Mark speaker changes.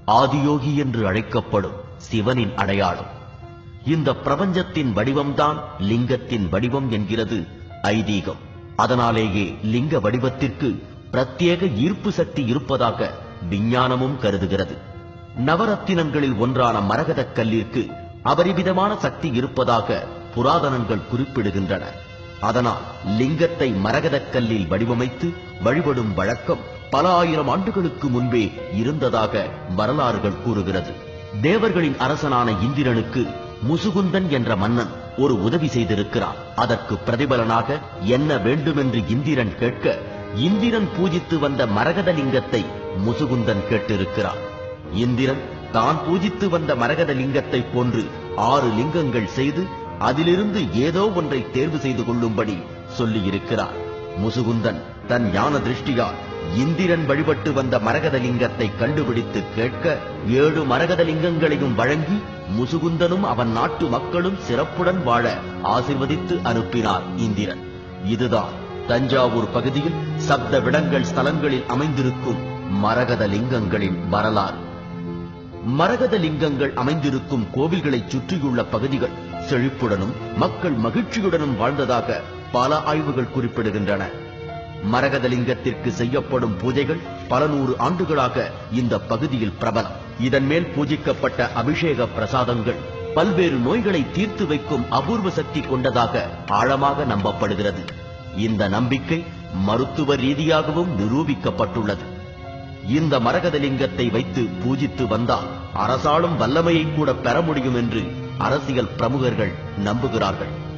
Speaker 1: ஆதியோகி என்று அழைக்கப்படும் சிவனின் அடையாளம் இந்த பிரபஞ்சத்தின் வடிவம்தான் லிங்கத்தின் வடிவம் என்கிறது ஐதீகம் அதனாலேயே லிங்க வடிவத்திற்கு பிரத்யேக ஈர்ப்பு சக்தி இருப்பதாக விஞ்ஞானமும் கருதுகிறது நவரத்தினங்களில் ஒன்றான மரகதக் கல்லிற்கு அபரிமிதமான சக்தி இருப்பதாக புராதனங்கள் குறிப்பிடுகின்றன அதனால் லிங்கத்தை மரகதக் கல்லில் வடிவமைத்து வழிபடும் வழக்கம் பல ஆயிரம் ஆண்டுகளுக்கு முன்பே இருந்ததாக வரலாறுகள் கூறுகிறது தேவர்களின் அரசனான இந்திரனுக்கு முசுகுந்தன் என்ற மன்னன் ஒரு உதவி செய்திருக்கிறான் அதற்கு பிரதிபலனாக என்ன வேண்டுமென்று இந்திரன் கேட்க இந்திரன் பூஜித்து வந்த மரகத லிங்கத்தை முசுகுந்தன் கேட்டிருக்கிறான் இந்திரன் தான் பூஜித்து வந்த மரகத லிங்கத்தை போன்று ஆறு லிங்கங்கள் செய்து அதிலிருந்து ஏதோ ஒன்றை தேர்வு செய்து கொள்ளும்படி சொல்லியிருக்கிறார் முசுகுந்தன் தன் ஞான திருஷ்டியால் இந்திரன் வழிபட்டு வந்த மரகத லிங்கத்தை கண்டுபிடித்து கேட்க ஏழு மரகத லிங்கங்களையும் வழங்கி முசுகுந்தனும் அவன் நாட்டு மக்களும் சிறப்புடன் வாழ ஆசிர்வதித்து அனுப்பினார் இந்திரன் இதுதான் தஞ்சாவூர் பகுதியில் சப்த விடங்கள் ஸ்தலங்களில் அமைந்திருக்கும் மரகத லிங்கங்களின் வரலாறு மரகத லிங்கங்கள் அமைந்திருக்கும் கோவில்களைச் சுற்றியுள்ள பகுதிகள் செழிப்புடனும் மக்கள் மகிழ்ச்சியுடனும் வாழ்ந்ததாக பல ஆய்வுகள் குறிப்பிடுகின்றன மரகத லிங்கத்திற்கு செய்யப்படும் பூஜைகள் பல நூறு ஆண்டுகளாக இந்த பகுதியில் பிரபலம் இதன் மேல் பூஜிக்கப்பட்ட அபிஷேக பிரசாதங்கள் பல்வேறு நோய்களை தீர்த்து வைக்கும் அபூர்வ சக்தி கொண்டதாக ஆழமாக நம்பப்படுகிறது இந்த நம்பிக்கை மருத்துவ ரீதியாகவும் நிரூபிக்கப்பட்டுள்ளது இந்த மரகத லிங்கத்தை வைத்து பூஜித்து வந்தால் அரசாளும் வல்லமையை கூட பெற முடியும் என்று அரசியல் பிரமுகர்கள் நம்புகிறார்கள்